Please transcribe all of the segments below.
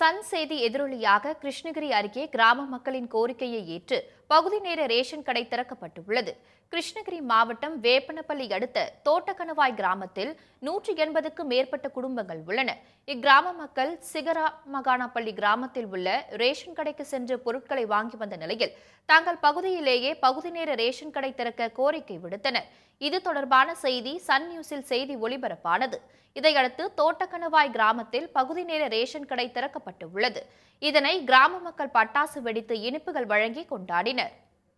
Sun செய்தி எதிரொலியாக கிருஷ்ணகிரி அருகே கிராம மக்களின் கோரிக்கையை ஏற்று பகுதி நேர ரேஷன் கடை திறக்கப்பட்டுள்ளது கிருஷ்ணகிரி மாவட்டம் வேப்பனப்பள்ளி அடுத்த தோட்டக்கணவாய் கிராமத்தில் நூற்றி எண்பதுக்கும் மேற்பட்ட குடும்பங்கள் உள்ளன இக்கிராம மக்கள் சிகரா மகானப்பள்ளி கிராமத்தில் உள்ள ரேஷன் கடைக்கு சென்று பொருட்களை வாங்கி வந்த நிலையில் தங்கள் பகுதியிலேயே பகுதி நேர ரேஷன் கடை திறக்க கோரிக்கை விடுத்தனர் இது தொடர்பான செய்தி சன் நியூஸில் செய்தி ஒளிபரப்பானது இதையடுத்து தோட்டக்கணவாய் கிராமத்தில் பகுதி நேர ரேஷன் கடை திறக்கப்பட்டு உள்ளது இதனை கிராம மக்கள் பட்டாசு வெடித்து இனிப்புகள் வழங்கி கொண்டாடினர்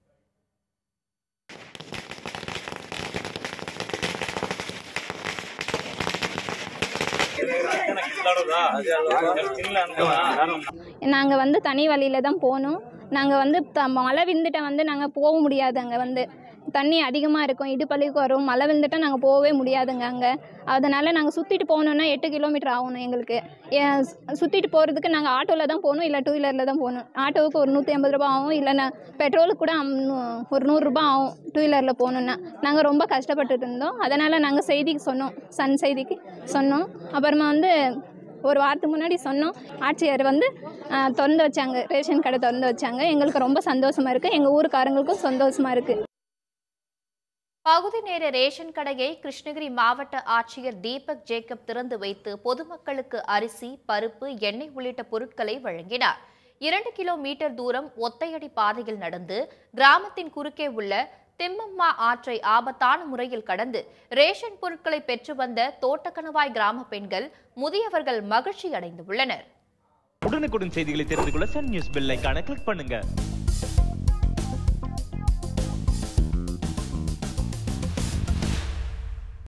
நாங்கள் வந்து தனி வழியில் தான் போகணும் நாங்கள் வந்து த மழை விழுந்துட்டா வந்து நாங்கள் போக முடியாது அங்கே வந்து தண்ணி அதிகமாக இருக்கும் இடுப்பள்ளிக்கு வரும் மழை விழுந்துட்டா நாங்கள் போகவே முடியாதுங்க அங்கே அதனால் நாங்கள் சுற்றிட்டு போகணுன்னா எட்டு கிலோமீட்டர் ஆகணும் எங்களுக்கு ஏன் சுற்றிட்டு போகிறதுக்கு நாங்கள் ஆட்டோவில் தான் போகணும் இல்லை டூ வீலரில் தான் போகணும் ஆட்டோவுக்கு ஒரு நூற்றி ஐம்பது ரூபா ஆகும் இல்லைன்னா பெட்ரோலுக்கு கூட அம் நூ- ஒரு நூறுரூபா ஆகும் டூ வீலரில் போகணுன்னா நாங்கள் ரொம்ப கஷ்டப்பட்டுட்டு இருந்தோம் அதனால் நாங்கள் செய்திக்கு சொன்னோம் சன் செய்திக்கு சொன்னோம் அப்புறமா வந்து ஒரு வாரத்துக்கு முன்னாடி சொன்னோம் ஆட்சியர் வந்து ஆ, திறந்து வச்சாங்க ரேஷன் கடை திறந்து வச்சாங்க எங்களுக்கு ரொம்ப சந்தோஷமா இருக்குது எங்கள் ஊருக்காரங்களுக்கும் சந்தோஷமா இருக்குது பகுதி நேர ரேஷன் கடையை கிருஷ்ணகிரி மாவட்ட ஆட்சியர் தீபக் ஜேக்கப் திறந்து வைத்து பொதுமக்களுக்கு அரிசி பருப்பு எண்ணெய் உள்ளிட்ட பொருட்களை வழங்கினார் இரண்டு கிலோமீட்டர் தூரம் ஒத்தையடி பாதையில் நடந்து கிராமத்தின் குறுக்கே உள்ள திம்மம்மா ஆற்றை ஆபத்தான முறையில் கடந்து ரேஷன் பொருட்களை பெற்று வந்த தோட்டக்கணவாய் கிராம பெண்கள் முதியவர்கள் மகிழ்ச்சி அடைந்துள்ளனர் உடனுக்குடன் செய்திகளை தெரிந்து கொள்ள சன் நியூஸ் பெல் ஐகானை கிளிக் பண்ணுங்க